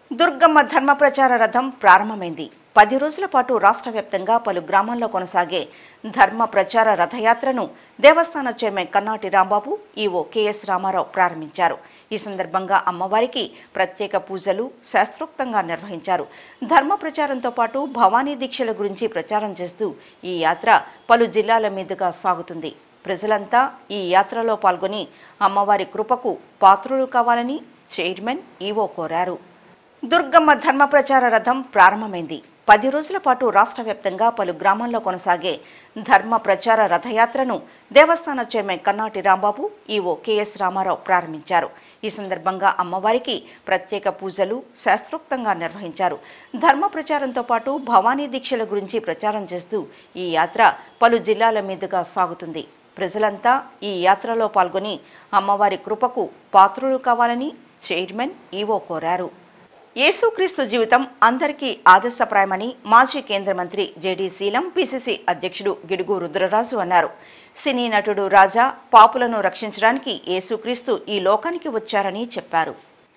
దుర్గమ్మ ధర్మ ప్రచార రథం ప్రారంభమైంది పది రోజుల పాటు రాష్ట్ర వ్యాప్తంగా పలు గ్రామాల్లో కొనసాగే ధర్మ ప్రచార రథయాత్రను దేవస్థాన chairman Kannati Rambabu EO K S Ramarao ప్రారంభించారు ఈ సందర్భంగా అమ్మవారికి ప్రత్యేక పూజలు శాస్త్రోక్తంగా నిర్వహించారు ధర్మ ప్రచారంతో పాటు భవానీ దీక్షల గురించి ప్రచారం చేస్తూ ఈ యాత్ర పలు జిల్లాల మీదుగా సాగుతుంది ప్రజలంతా ఈ యాత్రలో పాల్గొని అమ్మవారి కృపకు పాత్రులు కావాలని చైర్మన్ ఈవో కోరారు దుర్గమ్మ ధర్మ ప్రచార రథం ప్రారంభమైంది పది రోజుల పాటు రాష్ట్ర వ్యాప్తంగా పలు గ్రామాల్లో కొనసాగే ధర్మ ప్రచార రథయాత్రను దేవస్థాన chairman Kannati Rambabu EO K S Ramarao ప్రారంభించారు ఈ సందర్భంగా అమ్మవారికి ప్రత్యేక పూజలు శాస్త్రోక్తంగా నిర్వహించారు ధర్మ ప్రచారంతో పాటు భవానీ దీక్షల గురించి ప్రచారం చేస్తూ ఈ యాత్ర పలు జిల్లాల మీదుగా సాగుతుంది ప్రజలంతా ఈ యాత్రలో పాల్గొని అమ్మవారి కృపకు పాత్రులు కావాలని చైర్మన్ ఈవో కోరారు యేసుక్రీస్తు జీవితం అందరికీ ఆదర్శప్రాయమని మాజీ కేంద్ర మంత్రి జేడీ శీలం పిసిసి అధ్యక్షుడు గిడుగు రుద్రరాజు అన్నారు సినీ నటుడు రాజా పాపులను రక్షించడానికి యేసుక్రీస్తు ఈ లోకానికి వచ్చారని చెప్పారు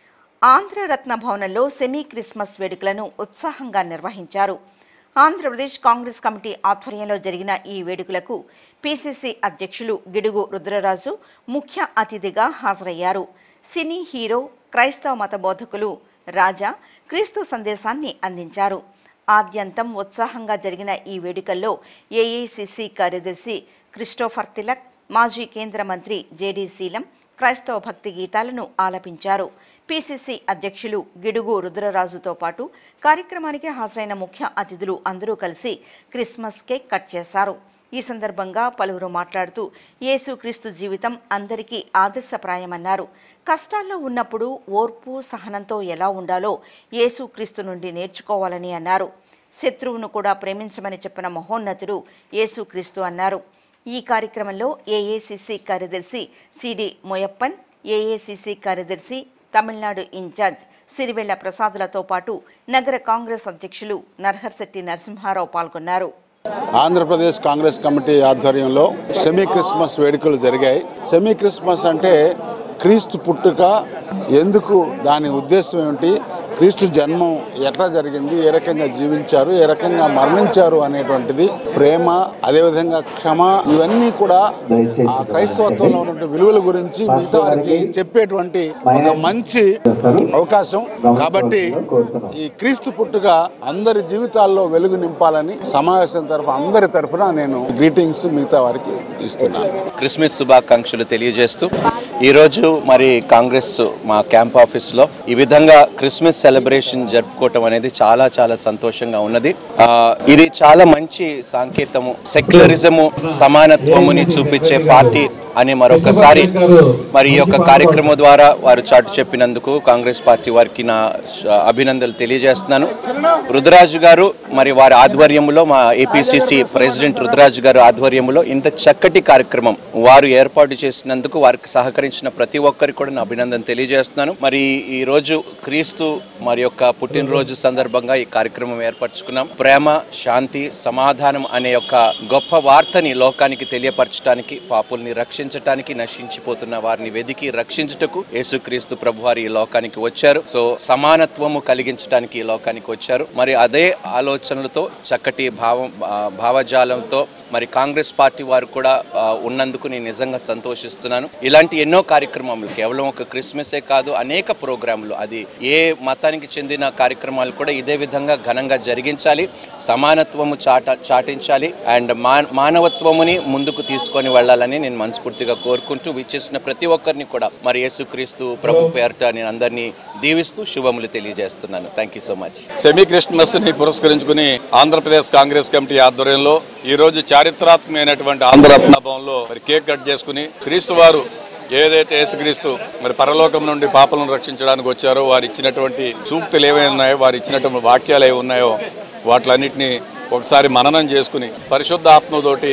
ఆంధ్రరత్న భవనంలో సెమీ క్రిస్మస్ వేడుకలను ఉత్సాహంగా నిర్వహించారు ఆంధ్రప్రదేశ్ కాంగ్రెస్ కమిటీ ఆధ్వర్యంలో జరిగిన ఈ వేడుకలకు పిసిసి అధ్యక్షులు గిడుగు రుద్రరాజు ముఖ్య అతిథిగా హాజరయ్యారు సినీ హీరో క్రైస్తవ మత బోధకులు రాజా క్రీస్తు సందేశాన్ని అందించారు ఆద్యంతం ఉత్సాహంగా జరిగిన ఈ వేడుకల్లో ఏఐసిసి కార్యదర్శి క్రిస్టోఫర్ తిలక్ మాజీ కేంద్ర మంత్రి జేడీ శీలం క్రైస్తవ భక్తి గీతాలను ఆలపించారు పిసిసి అధ్యక్షులు గిడుగు రుద్రరాజుతో పాటు కార్యక్రమానికి హాజరైన ముఖ్య అతిథులు అందరూ కలిసి క్రిస్మస్ కేక్ కట్ చేశారు ఈ సందర్భంగా పలువురు మాట్లాడుతూ యేసుక్రీస్తు జీవితం అందరికీ ఆదర్శప్రాయమన్నారు కష్టాల్లో ఉన్నప్పుడు ఓర్పు సహనంతో ఎలా ఉండాలో యేసుక్రీస్తు నుండి నేర్చుకోవాలని అన్నారు శత్రువును కూడా ప్రేమించమని చెప్పిన మహోన్నతుడు యేసుక్రీస్తు అన్నారు ఈ కార్యక్రమంలో ఏఏసిసి కార్యదర్శి సిడి మొయప్పన్ ఏఏసిసి కార్యదర్శి తమిళనాడు ఇన్ఛార్జ్ సిరివెళ్ల ప్రసాదులతో పాటు నగర కాంగ్రెస్ అధ్యక్షులు నర్హర్శెట్టి నరసింహారావు పాల్గొన్నారు ఆంధ్రప్రదేశ్ కాంగ్రెస్ కమిటీ ఆధ్వర్యంలో సెమీ క్రిస్మస్ వేడుకలు జరిగాయి సెమీ క్రిస్మస్ అంటే క్రీస్తు పుట్టుక ఎందుకు దాని ఉద్దేశం ఏమిటి క్రీస్తు జన్మం ఎట్లా జరిగింది ఏ రకంగా జీవించారు ఏ రకంగా మరణించారు అనేటువంటిది ప్రేమ అదేవిధంగా క్షమ ఇవన్నీ కూడా ఆ క్రైస్తవత్వంలో ఉన్నటువంటి విలువల గురించి మిగతా వారికి చెప్పేటువంటి ఒక మంచి అవకాశం కాబట్టి ఈ క్రీస్తు పుట్టుక అందరి జీవితాల్లో వెలుగు నింపాలని సమావేశం తరఫు అందరి తరఫున నేను గ్రీటింగ్స్ మిగతా వారికి ఇస్తున్నాను క్రిస్మస్ శుభాకాంక్షలు తెలియజేస్తూ ఈరోజు మరి కాంగ్రెస్ మా క్యాంప్ ఆఫీస్లో ఈ విధంగా క్రిస్మస్ సెలబ్రేషన్ జరుపుకోవటం అనేది చాలా చాలా సంతోషంగా ఉన్నది ఆ, ఇది చాలా మంచి సాంకేతము సెక్యులరిజము సమానత్వముని చూపించే పార్టీ అని మరొకసారి మరి ఈ యొక్క కార్యక్రమం ద్వారా వారు చాటు చెప్పినందుకు కాంగ్రెస్ పార్టీ వారికి నా శ- అభినందనలు తెలియజేస్తున్నాను రుద్రరాజు గారు మరి వారి ఆధ్వర్యంలో మా ఏపీసీసీ ప్రెసిడెంట్ రుద్రరాజు గారు ఆధ్వర్యంలో ఇంత చక్కటి కార్యక్రమం వారు ఏర్పాటు చేసినందుకు వారికి సహకరించిన ప్రతి ఒక్కరికి కూడా నా అభినందన తెలియజేస్తున్నాను మరి ఈ రోజు క్రీస్తు మరి యొక్క పుట్టినరోజు సందర్భంగా ఈ కార్యక్రమం ఏర్పరచుకున్నాం ప్రేమ శాంతి సమాధానం అనే యొక్క గొప్ప వార్తని లోకానికి తెలియపరచడానికి పాపుల్ని రక్షించటానికి నశించిపోతున్న వారిని వెదికి రక్షించుటకు యేసుక్రీస్తు ప్రభువారు ఈ లోకానికి వచ్చారు సో సమానత్వము కలిగించడానికి ఈ లోకానికి వచ్చారు మరి అదే ఆలోచనలతో చక్కటి భావం ఆ, భావజాలంతో మరి కాంగ్రెస్ పార్టీ వారు కూడా ఆ, ఉన్నందుకు నేను నిజంగా సంతోషిస్తున్నాను ఇలాంటి ఎన్నో కార్యక్రమాలు కేవలం ఒక క్రిస్మసే కాదు అనేక ప్రోగ్రాంలు అది ఏ మతానికి చెందిన కార్యక్రమాలు కూడా ఇదే విధంగా ఘనంగా జరిగించాలి సమానత్వము చాట చాటించాలి అండ్ మా మానవత్వముని ముందుకు తీసుకొని వెళ్ళాలని నేను మనస్ఫూర్తిగా కోరుకుంటూ విచ్చేసిన ప్రతి ఒక్కరిని కూడా మరి యేసుక్రీస్తు ప్రభు పేరిట నేను అందరినీ దీవిస్తూ శుభములు తెలియజేస్తున్నాను thank you so much semi Christmas ని పురస్కరించుకుని ఆంధ్రప్రదేశ్ కాంగ్రెస్ కమిటీ ఆధ్వర్యంలో ఈ రోజు చారిత్రాత్మకమైనటువంటి ఆంధ్రరత్న భవన్లో మరి కేక్ కట్ చేసుకుని క్రీస్తు వారు ఏదైతే యేసుక్రీస్తు మరి పరలోకం నుండి పాపలను రక్షించడానికి వచ్చారో వారు ఇచ్చినటువంటి సూక్తులు ఏవై ఉన్నాయో వారు ఇచ్చినటువంటి వాక్యాలు ఏవి ఉన్నాయో వాటిలన్నింటినీ ఒకసారి మననం చేసుకుని పరిశుద్ధ ఆత్మతోటి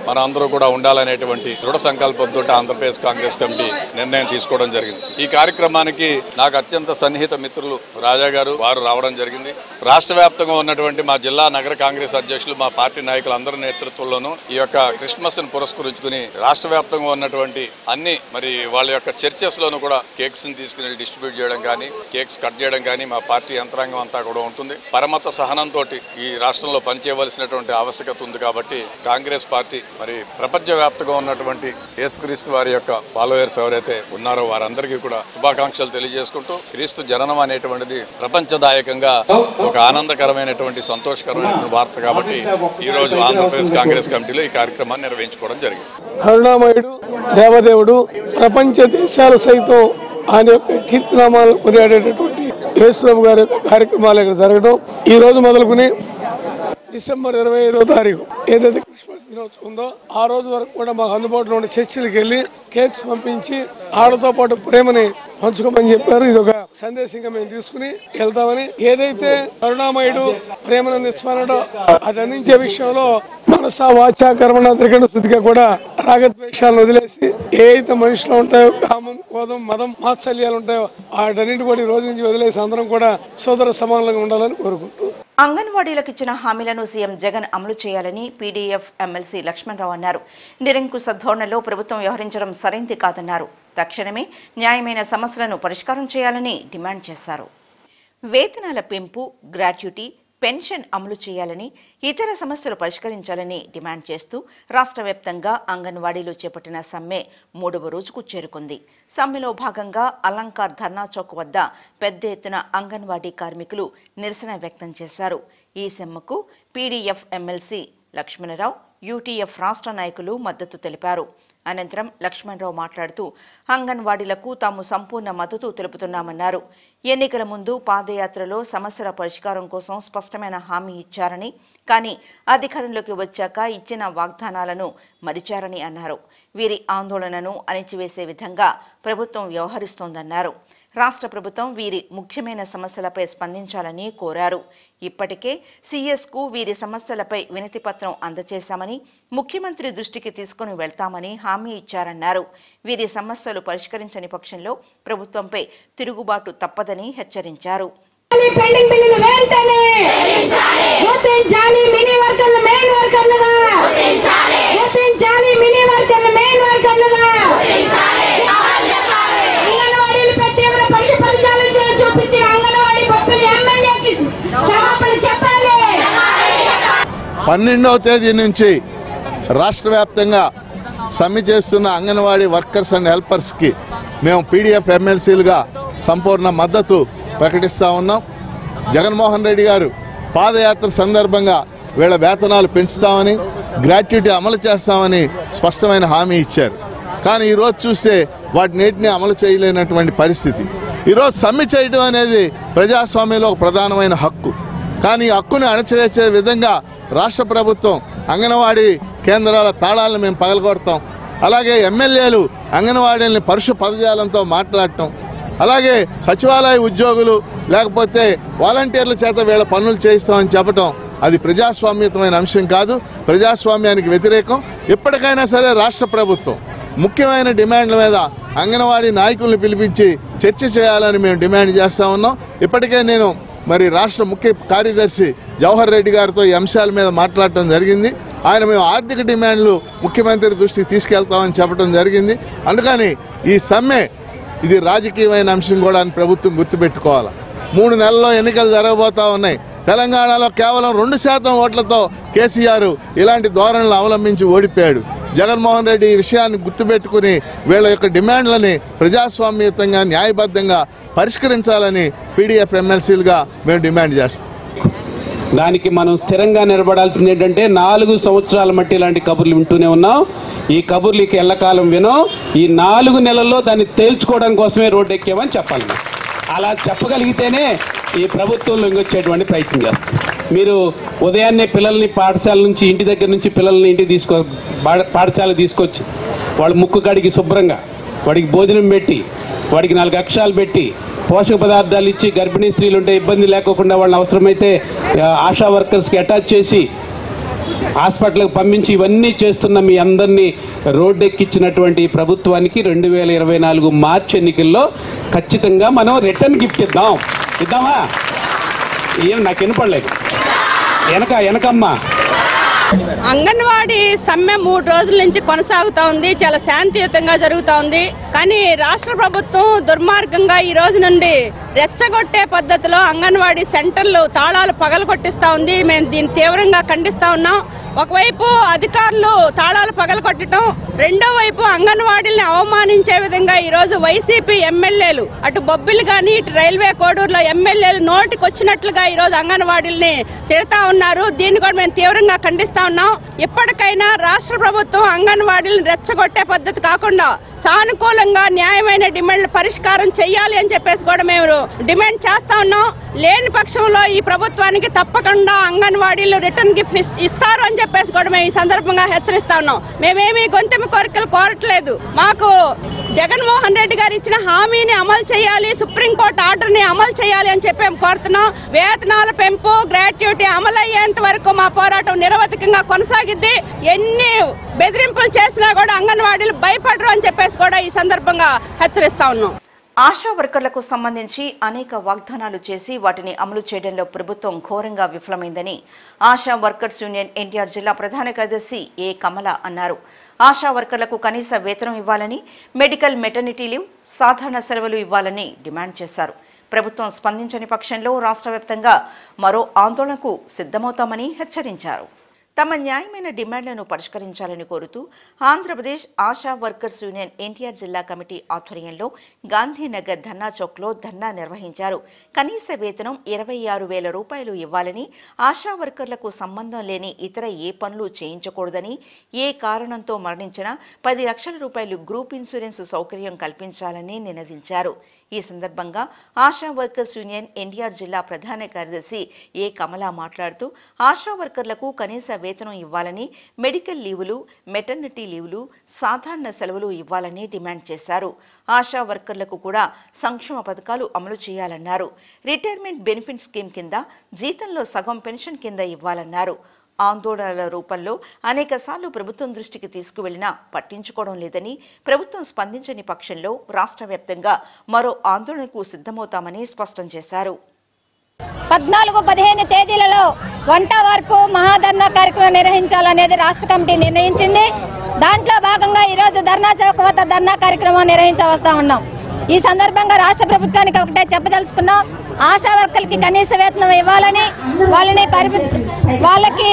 మన అందరూ కూడా ఉండాలనేటువంటి దృఢ సంకల్పంతో ఆంధ్రప్రదేశ్ కాంగ్రెస్ కమిటీ నిర్ణయం తీసుకోవడం జరిగింది ఈ కార్యక్రమానికి నాకు అత్యంత సన్నిహిత మిత్రులు రాజా గారు వారు రావడం జరిగింది రాష్ట్ర వ్యాప్తంగా ఉన్నటువంటి మా జిల్లా నగర కాంగ్రెస్ అధ్యక్షులు మా పార్టీ నాయకులు అందరి నేతృత్వంలోనూ ఈ యొక్క క్రిస్మస్ ని పురస్కరించుకుని రాష్ట్ర వ్యాప్తంగా ఉన్నటువంటి అన్ని మరి వాళ్ళ యొక్క చర్చెస్ లోను కూడా కేక్స్ ని తీసుకుని డిస్ట్రిబ్యూట్ చేయడం కానీ కేక్స్ కట్ చేయడం కానీ మా పార్టీ యంత్రాంగం అంతా కూడా ఉంటుంది పరమత సహనంతో ఈ రాష్ట్రంలో పనిచేయవలసినటువంటి ఆవశ్యకత ఉంది కాబట్టి కాంగ్రెస్ పార్టీ మరి ప్రపంచ వ్యాప్తంగా ఉన్నటువంటి యేసుక్రీస్తు వారి యొక్క ఫాలోయర్స్ ఎవరైతే ఉన్నారో వారందరికీ కూడా శుభాకాంక్షలు తెలియజేసుకుంటూ క్రీస్తు జననం అనేటువంటిది ప్రపంచదాయకంగా ఒక ఆనందకరమైనటువంటి సంతోషకరమైనటువంటి వార్త కాబట్టి ఈ రోజు ఆంధ్రప్రదేశ్ కాంగ్రెస్ కమిటీలో ఈ కార్యక్రమాన్ని నిర్వహించుకోవడం జరిగింది కరుణామయుడు దేవదేవుడు ప్రపంచ దేశాలు సైతం ఆయన యొక్క కీర్తినామాలు కొనియాడేటటువంటి యేసురావు గారి యొక్క కార్యక్రమాలు ఇక్కడ జరగడం ఈ రోజు మొదలుకుని డిసెంబర్ ఇరవై ఐదో తారీఖు ఏదైతే క్రిస్మస్ దినోత్సవం ఉందో ఆ రోజు వరకు కూడా మాకు అందుబాటులో ఉన్న చర్చిలకు వెళ్ళి కేక్స్ పంపించి ఆడతో పాటు ప్రేమని పంచుకోమని చెప్పారు ఇది ఒక సందేశంగా మేము తీసుకుని వెళ్తామని ఏదైతే కరుణామయుడు ప్రేమను అందిస్తున్నాడో అది అందించే విషయంలో మనస వాచ కర్మణ త్రికరణ శుద్ధిగా కూడా రాగద్వేషాలను వదిలేసి ఏ అయితే మనుషులు ఉంటాయో కామం కోదం మదం మాత్సల్యాలు ఉంటాయో వాటన్నిటి కూడా ఈ రోజు నుంచి వదిలేసి అందరం కూడా సోదర సమానంగా ఉండాలని కోరుకుంటూ అంగన్వాడీలకు ఇచ్చిన హామీలను సీఎం జగన్ అమలు చేయాలని పీడీఎఫ్ ఎమ్మెల్సీ లక్ష్మణరావు అన్నారు నిరంకుశ ధోరణిలో ప్రభుత్వం వ్యవహరించడం సరైంది కాదన్నారు తక్షణమే న్యాయమైన సమస్యలను పరిష్కారం చేయాలని డిమాండ్ చేశారు వేతనాల పెంపు గ్రాట్యుటీ పెన్షన్ అమలు చేయాలని ఇతర సమస్యలు పరిష్కరించాలని డిమాండ్ చేస్తూ రాష్ట్ర వ్యాప్తంగా అంగన్వాడీలు చేపట్టిన సమ్మె మూడవ రోజుకు చేరుకుంది సమ్మెలో భాగంగా అలంకార్ ధర్నా చౌక్ వద్ద పెద్ద ఎత్తున అంగన్వాడీ కార్మికులు నిరసన వ్యక్తం చేశారు ఈ సమ్మెకు పీడీఎఫ్ ఎమ్మెల్సీ లక్ష్మణరావు యూటీఎఫ్ రాష్ట్ర నాయకులు మద్దతు తెలిపారు అనంతరం లక్ష్మణరావు మాట్లాడుతూ అంగన్వాడీలకు తాము సంపూర్ణ మద్దతు తెలుపుతున్నామన్నారు ఎన్నికల ముందు పాదయాత్రలో సమస్యల పరిష్కారం కోసం స్పష్టమైన హామీ ఇచ్చారని కానీ అధికారంలోకి వచ్చాక ఇచ్చిన వాగ్దానాలను మరిచారని అన్నారు వీరి ఆందోళనను అణిచివేసే విధంగా ప్రభుత్వం వ్యవహరిస్తోందన్నారు రాష్ట్ర ప్రభుత్వం వీరి ముఖ్యమైన సమస్యలపై స్పందించాలని కోరారు ఇప్పటికే సీఎస్కు వీరి సమస్యలపై వినతి పత్రం అందజేశామని ముఖ్యమంత్రి దృష్టికి తీసుకుని వెళ్తామని హామీ ఇచ్చారన్నారు వీరి సమస్యలు పరిష్కరించని పక్షంలో ప్రభుత్వంపై తిరుగుబాటు తప్పదని హెచ్చరించారు పెండింగ్ బిల్లులు వెంటనే గుర్తించాలి మినీ వర్కర్లు మెయిన్ వర్కర్లుగా గుర్తించాలి మినీ వర్కర్లు మెయిన్ వర్కర్లుగా అంగన్వాడీలు ప్రత్యేక పరిశుభ్రతలు చూపించిన అంగన్వాడీ భక్తులు ఎమ్మెల్యేకి క్షమాపణ చెప్పాలి పన్నెండవ తేదీ నుంచి రాష్ట్ర వ్యాప్తంగా సమ్మె చేస్తున్న అంగన్వాడీ వర్కర్స్ అండ్ హెల్పర్స్కి మేము పీడిఎఫ్ ఎమ్మెల్సీలుగా సంపూర్ణ మద్దతు ప్రకటిస్తూ ఉన్నాం జగన్మోహన్ రెడ్డి గారు పాదయాత్ర సందర్భంగా వీళ్ళ వేతనాలు పెంచుతామని గ్రాట్యుటీ అమలు చేస్తామని స్పష్టమైన హామీ ఇచ్చారు కానీ ఈరోజు చూస్తే వాటినేటిని అమలు చేయలేనటువంటి పరిస్థితి ఈరోజు సమ్మె చేయడం అనేది ప్రజాస్వామ్యంలో ఒక ప్రధానమైన హక్కు కానీ ఈ హక్కుని అణచివేసే విధంగా రాష్ట్ర ప్రభుత్వం అంగన్వాడీ కేంద్రాల తాళాలను మేము పగలగొడతాం అలాగే ఎమ్మెల్యేలు అంగన్వాడీలని పరుష పదజాలంతో మాట్లాడటం అలాగే సచివాలయ ఉద్యోగులు లేకపోతే వాలంటీర్ల చేత వీళ్ళ పనులు చేయిస్తామని చెప్పటం అది ప్రజాస్వామ్యతమైన అంశం కాదు ప్రజాస్వామ్యానికి వ్యతిరేకం ఎప్పటికైనా సరే రాష్ట్ర ప్రభుత్వం ముఖ్యమైన డిమాండ్ల మీద అంగన్వాడీ నాయకుల్ని పిలిపించి చర్చ చేయాలని మేము డిమాండ్ చేస్తా ఉన్నాం ఇప్పటికే నేను మరి రాష్ట్ర ముఖ్య కార్యదర్శి జవహర్ రెడ్డి గారితో ఈ అంశాల మీద మాట్లాడటం జరిగింది ఆయన మేము ఆర్థిక డిమాండ్లు ముఖ్యమంత్రి దృష్టికి తీసుకెళ్తామని చెప్పడం జరిగింది అందుకని ఈ సమ్మె ఇది రాజకీయమైన అంశం కూడా అని ప్రభుత్వం గుర్తుపెట్టుకోవాలి మూడు నెలల్లో ఎన్నికలు జరగబోతా ఉన్నాయి తెలంగాణలో కేవలం రెండు శాతం ఓట్లతో కేసీఆర్ ఇలాంటి ధోరణులు అవలంబించి ఓడిపోయాడు జగన్మోహన్ రెడ్డి ఈ విషయాన్ని గుర్తుపెట్టుకుని వీళ్ళ యొక్క డిమాండ్లని ప్రజాస్వామ్యతంగా న్యాయబద్ధంగా పరిష్కరించాలని పీడీఎఫ్ ఎమ్మెల్సీలుగా మేము డిమాండ్ చేస్తాం దానికి మనం స్థిరంగా నిలబడాల్సింది ఏంటంటే నాలుగు సంవత్సరాల మట్టి ఇలాంటి కబుర్లు వింటూనే ఉన్నాం ఈ కబుర్లకి ఎల్లకాలం వినం ఈ నాలుగు నెలల్లో దాన్ని తేల్చుకోవడం కోసమే రోడ్డు ఎక్కామని చెప్పాలి మనం. అలా చెప్పగలిగితేనే ఈ ప్రభుత్వం లొంగొచ్చేటువంటి ప్రయత్నం చేస్తాం మీరు ఉదయాన్నే పిల్లల్ని పాఠశాల నుంచి ఇంటి దగ్గర నుంచి పిల్లల్ని ఇంటికి తీసుకో పాఠ- పాఠశాల తీసుకొచ్చి వాళ్ళ ముక్కు కడిగి శుభ్రంగా వాడికి భోజనం పెట్టి వాడికి నాలుగు అక్షరాలు పెట్టి పోషక పదార్థాలు ఇచ్చి గర్భిణీ స్త్రీలు ఉంటే ఇబ్బంది లేకోకుండా వాళ్ళని అవసరమైతే ఆ, ఆశా వర్కర్స్కి అటాచ్ చేసి హాస్పిటల్కి పంపించి ఇవన్నీ చేస్తున్న మీ అందరినీ రోడ్డెక్కించినటువంటి ఈ ప్రభుత్వానికి రెండు వేల ఇరవై నాలుగు మార్చి ఎన్నికల్లో ఖచ్చితంగా మనం రిటర్న్ గిఫ్ట్ ఇద్దాం ఇద్దామా ఏం నాకు వినపడలేదు వెనక వెనకమ్మా అంగన్వాడీ సమ్మె మూడు రోజుల నుంచి కొనసాగుతా ఉంది చాలా శాంతియుతంగా జరుగుతా ఉంది కానీ రాష్ట్ర ప్రభుత్వం దుర్మార్గంగా ఈ రోజు నుండి రెచ్చగొట్టే పద్ధతిలో అంగన్వాడీ సెంటర్లు తాళాలు పగలగొట్టిస్తా ఉంది మేము దీన్ని తీవ్రంగా ఖండిస్తా ఉన్నాం ఒకవైపు అధికారులు తాళాలు పగలగొట్టడం రెండో వైపు అంగన్వాడీల్ని అవమానించే విధంగా ఈ రోజు వైసీపీ ఎమ్మెల్యేలు అటు బొబ్బిలు కానీ ఇటు రైల్వే కోడూరులో ఎమ్మెల్యేలు నోటికి వచ్చినట్లుగా ఈ రోజు అంగన్వాడీల్ని తిడతా ఉన్నారు దీన్ని కూడా మేము తీవ్రంగా ఖండిస్తా ఉన్నాం ఇప్పటికైనా రాష్ట్ర ప్రభుత్వం అంగన్వాడీలను రెచ్చగొట్టే పద్ధతి కాకుండా సానుకూలంగా న్యాయమైన డిమాండ్లు పరిష్కారం చేయాలి అని చెప్పేసి కూడా మేము డిమాండ్ చేస్తా ఉన్నాం లేని పక్షంలో ఈ ప్రభుత్వానికి తప్పకుండా అంగన్వాడీలు రిటర్న్ గిఫ్ట్ ఇస్- ఇస్తారు అని చెప్పేసి కూడా మేము ఈ సందర్భంగా హెచ్చరిస్తా ఉన్నాం మేమేమి గొంతెమ్మ కోరికలు కోరట్లేదు మాకు జగన్మోహన్ రెడ్డి గారు ఇచ్చిన హామీని అమలు చేయాలి సుప్రీంకోర్టు ఆర్డర్ ని అమలు చేయాలి అని చెప్పి మేము కోరుతున్నాం వేతనాల పెంపు గ్రాట్యుటీ అమలు అయ్యేంత వరకు మా పోరాటం నిరవధికంగా కొనసాగిద్ది ఎన్ని బెదిరింపులు చేసినా కూడా అంగన్వాడీలు భయపడరు అని చెప్పేసి కూడా ఈ సందర్భంగా హెచ్చరిస్తా ఉన్నాం ఆశా వర్కర్లకు సంబంధించి అనేక వాగ్దానాలు చేసి వాటిని అమలు చేయడంలో ప్రభుత్వం ఘోరంగా విఫలమైందని ఆశా వర్కర్స్ యూనియన్ ఎన్టీఆర్ జిల్లా ప్రధాన కార్యదర్శి ఏ కమల అన్నారు ఆశా వర్కర్లకు కనీస వేతనం ఇవ్వాలని మెడికల్ మెటర్నిటీ లీవ్ సాధారణ సెలవులు ఇవ్వాలని డిమాండ్ చేశారు ప్రభుత్వం స్పందించని పక్షంలో రాష్ట్ర వ్యాప్తంగా మరో ఆందోళనకు సిద్ధమవుతామని హెచ్చరించారు తమ న్యాయమైన డిమాండ్లను పరిష్కరించాలని కోరుతూ ఆంధ్రప్రదేశ్ ఆశా వర్కర్స్ యూనియన్ ఎన్టీఆర్ జిల్లా కమిటీ ఆధ్వర్యంలో గాంధీనగర్ ధర్నా చౌక్లో ధర్నా నిర్వహించారు కనీస వేతనం ఇరవై ఆరు వేల రూపాయలు ఇవ్వాలని ఆశా వర్కర్లకు సంబంధం లేని ఇతర ఏ పనులు చేయించకూడదని ఏ కారణంతో మరణించినా పది లక్షల రూపాయలు గ్రూప్ ఇన్సూరెన్స్ సౌకర్యం కల్పించాలని నినదించారు ఈ సందర్భంగా ఆశా వర్కర్స్ యూనియన్ ఎన్టీఆర్ జిల్లా ప్రధాన కార్యదర్శి ఏ కమల మాట్లాడుతూ ఆశా వర్కర్లకు కనీస వేతనం ఇవ్వాలని మెడికల్ లీవులు మెటర్నిటీ లీవులు సాధారణ సెలవులు ఇవ్వాలని డిమాండ్ చేశారు ఆశా వర్కర్లకు కూడా సంక్షేమ పథకాలు అమలు చేయాలన్నారు రిటైర్మెంట్ బెనిఫిట్ స్కీమ్ కింద జీతంలో సగం పెన్షన్ కింద ఇవ్వాలన్నారు ఆందోళనల రూపంలో అనేకసార్లు ప్రభుత్వం దృష్టికి తీసుకువెళ్లినా పట్టించుకోవడం లేదని ప్రభుత్వం స్పందించని పక్షంలో రాష్ట్ర వ్యాప్తంగా మరో ఆందోళనకు సిద్ధమవుతామని స్పష్టం చేశారు పద్నాలుగు పదిహేను తేదీలలో వంట వార్పు మహాధర్నా కార్యక్రమం నిర్వహించాలనేది రాష్ట్ర కమిటీ నిర్ణయించింది దాంట్లో భాగంగా ఈరోజు ధర్నా చౌక్ వద్ద ధర్నా కార్యక్రమం నిర్వహించవస్తా ఉన్నాం ఈ సందర్భంగా రాష్ట్ర ప్రభుత్వానికి ఒకటే చెప్పదలుచుకున్నాం ఆశా వర్కర్లకి కనీస వేతనం ఇవ్వాలని వాళ్ళని పరిమి వాళ్ళకి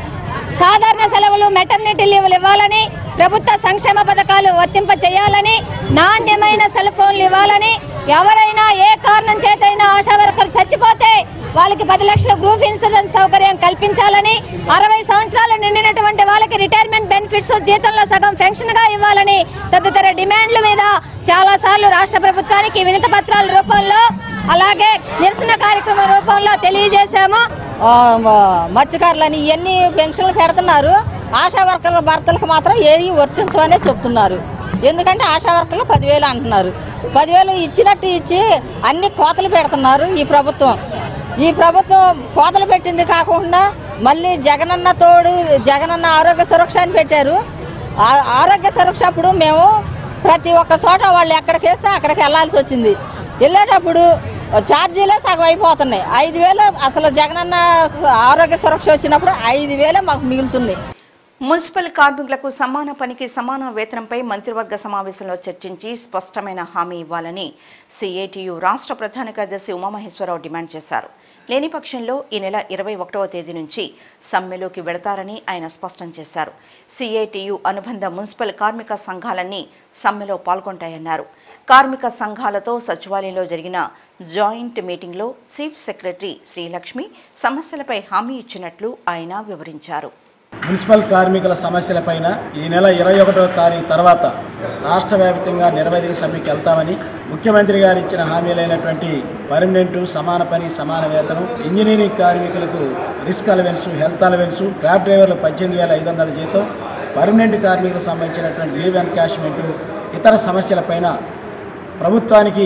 సాధారణ సెలవులు మెటర్నిటీ లీవులు ఇవ్వాలని ప్రభుత్వ సంక్షేమ పథకాలు వర్తింప చేయాలని నాణ్యమైన సెల్ ఫోన్లు ఇవ్వాలని ఎవరైనా ఏ కారణం చేతైనా ఆశా వర్కర్ చచ్చిపోతే వాళ్ళకి పది లక్షల గ్రూప్ ఇన్సూరెన్స్ సౌకర్యం కల్పించాలని అరవై సంవత్సరాలు నిండినటువంటి వాళ్ళకి రిటైర్మెంట్ బెనిఫిట్స్ జీతంలో సగం పెన్షన్ గా ఇవ్వాలని తదితర డిమాండ్ల మీద చాలా సార్లు రాష్ట్ర ప్రభుత్వానికి వినతి పత్రాల రూపంలో అలాగే నిరసన కార్యక్రమం రూపంలో తెలియజేశాము మత్స్యకారులని ఇవన్నీ పెన్షన్లు పెడుతున్నారు ఆశా వర్కర్ల భర్తలకు మాత్రం ఏది వర్తించమనే చెప్తున్నారు ఎందుకంటే ఆశా వర్కర్లు పదివేలు అంటున్నారు పదివేలు ఇచ్చినట్టు ఇచ్చి అన్ని కోతలు పెడుతున్నారు ఈ ప్రభుత్వం ఈ ప్రభుత్వం కోతలు పెట్టింది కాకుండా మళ్ళీ జగనన్న తోడు జగనన్న ఆరోగ్య సురక్ష అని పెట్టారు ఆ- ఆరోగ్య సురక్ష అప్పుడు మేము ప్రతి ఒక్క చోట వాళ్ళు ఎక్కడికి వేస్తే అక్కడికి వెళ్ళాల్సి వచ్చింది వెళ్ళేటప్పుడు ఛార్జీలే సగం అయిపోతున్నాయి ఐదు వేలు అసలు జగనన్న ఆరోగ్య సురక్ష వచ్చినప్పుడు ఐదు వేలే మాకు మిగులుతున్నాయి మున్సిపల్ కార్మికులకు సమాన పనికి సమాన వేతనంపై మంత్రివర్గ సమావేశంలో చర్చించి స్పష్టమైన హామీ ఇవ్వాలని సిఐటియు రాష్ట్ర ప్రధాన కార్యదర్శి ఉమామహేశ్వరరావు డిమాండ్ చేశారు లేని పక్షంలో ఈ నెల ఇరవై ఒకటవ తేదీ నుంచి సమ్మెలోకి వెళతారని ఆయన స్పష్టం చేశారు సిఐటియు అనుబంధ మున్సిపల్ కార్మిక సంఘాలన్నీ సమ్మెలో పాల్గొంటాయన్నారు కార్మిక సంఘాలతో సచివాలయంలో జరిగిన జాయింట్ మీటింగ్లో చీఫ్ సెక్రటరీ శ్రీలక్ష్మి సమస్యలపై హామీ ఇచ్చినట్లు ఆయన వివరించారు మున్సిపల్ కార్మికుల సమస్యలపైన ఈ నెల ఇరవై ఒకటో తారీఖు తర్వాత రాష్ట్ర వ్యాప్తంగా నిరవధిక సమ్మెకి వెళ్తామని ముఖ్యమంత్రి గారు ఇచ్చిన హామీలైనటువంటి పర్మనెంటు సమాన పని సమాన వేతనం ఇంజనీరింగ్ కార్మికులకు risk allowance health allowance cab డ్రైవర్లు పద్దెనిమిది వేల ఐదు వందల జీతం పర్మనెంట్ కార్మికులకు సంబంధించినటువంటి లీవ్ ఎన్కాష్మెంటు ఇతర సమస్యలపైన ప్రభుత్వానికి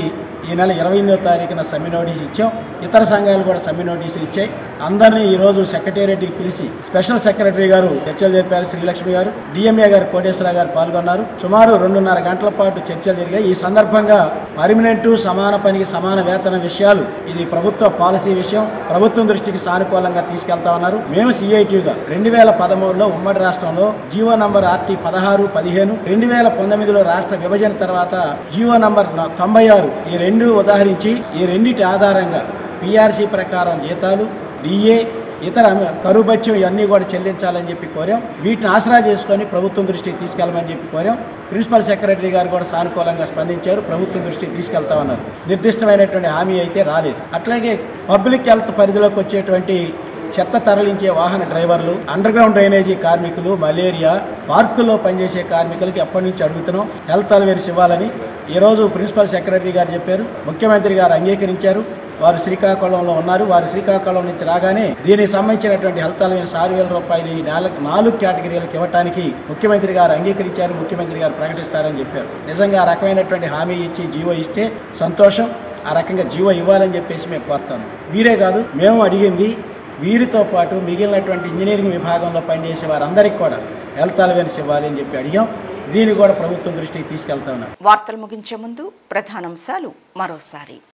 ఈ నెల ఇరవై ఎనిమిదో తారీఖున సమ్మె నోటీస్ ఇచ్చాం ఇతర సంఘాలు కూడా సమ్మె నోటీసులు ఇచ్చాయి అందరినీ ఈ రోజు సెక్రటేరియట్కి పిలిచి స్పెషల్ సెక్రటరీ గారు చర్చలు జరిపారు శ్రీలక్ష్మి గారు డిఎంఏ గారు కోటేశ్వర గారు పాల్గొన్నారు సుమారు రెండున్నర గంటల పాటు చర్చలు జరిగాయి ఈ సందర్భంగా పర్మినెంట్ సమాన పనికి సమాన వేతన విషయాలు ఇది ప్రభుత్వ పాలసీ విషయం ప్రభుత్వం దృష్టికి సానుకూలంగా తీసుకెళ్తా ఉన్నారు మేము సిఐటిగా రెండు వేల పదమూడులో ఉమ్మడి రాష్ట్రంలో జీవో నంబర్ ఆర్టీ పదహారు పదిహేను రెండు వేల పంతొమ్మిదిలో రాష్ట్ర విభజన తర్వాత జీవో నంబర్ న- తొంభై ఆరు ఈ రెండు ఉదాహరించి ఈ రెండింటి ఆధారంగా పిఆర్సీ ప్రకారం జీతాలు డిఏ ఇతర అమ- కరువు బత్యం ఇవన్నీ కూడా చెల్లించాలని చెప్పి కోరాం వీటిని ఆసరా చేసుకొని ప్రభుత్వం దృష్టికి తీసుకెళ్ళమని చెప్పి కోరాం ప్రిన్సిపల్ సెక్రటరీ గారు కూడా సానుకూలంగా స్పందించారు ప్రభుత్వం దృష్టికి తీసుకెళ్తా ఉన్నారు నిర్దిష్టమైనటువంటి హామీ అయితే రాలేదు అట్లాగే పబ్లిక్ హెల్త్ పరిధిలోకి వచ్చేటువంటి చెత్త తరలించే వాహన డ్రైవర్లు అండర్ గ్రౌండ్ డ్రైనేజీ కార్మికులు మలేరియా పార్కుల్లో పనిచేసే కార్మికులకి ఎప్పటి నుంచి అడుగుతున్నాం హెల్త్ అలవేర్స్ ఇవ్వాలని ఈరోజు ప్రిన్సిపల్ సెక్రటరీ గారు చెప్పారు ముఖ్యమంత్రి గారు అంగీకరించారు వారు శ్రీకాకుళంలో ఉన్నారు వారు శ్రీకాకుళం నుంచి రాగానే దీనికి సంబంధించినటువంటి హెల్త్ అలవెన్స్ ఆరు వేల రూపాయలు ఈ నాలుగు నాలుగు కేటగిరీలకు ఇవ్వడానికి ముఖ్యమంత్రి గారు అంగీకరించారు ముఖ్యమంత్రి గారు ప్రకటిస్తారని చెప్పారు నిజంగా ఆ రకమైనటువంటి హామీ ఇచ్చి జీవో ఇస్తే సంతోషం ఆ రకంగా జీవో ఇవ్వాలని చెప్పేసి మేము కోరుతాము వీరే కాదు మేము అడిగింది వీరితో పాటు మిగిలినటువంటి ఇంజనీరింగ్ విభాగంలో పనిచేసే వారందరికీ కూడా హెల్త్ అలవెన్స్ ఇవ్వాలి అని చెప్పి అడిగాం దీన్ని కూడా ప్రభుత్వం దృష్టికి తీసుకెళ్తా ఉన్నాం వార్తలు ముగించే ముందు ప్రధానాంశాలు మరోసారి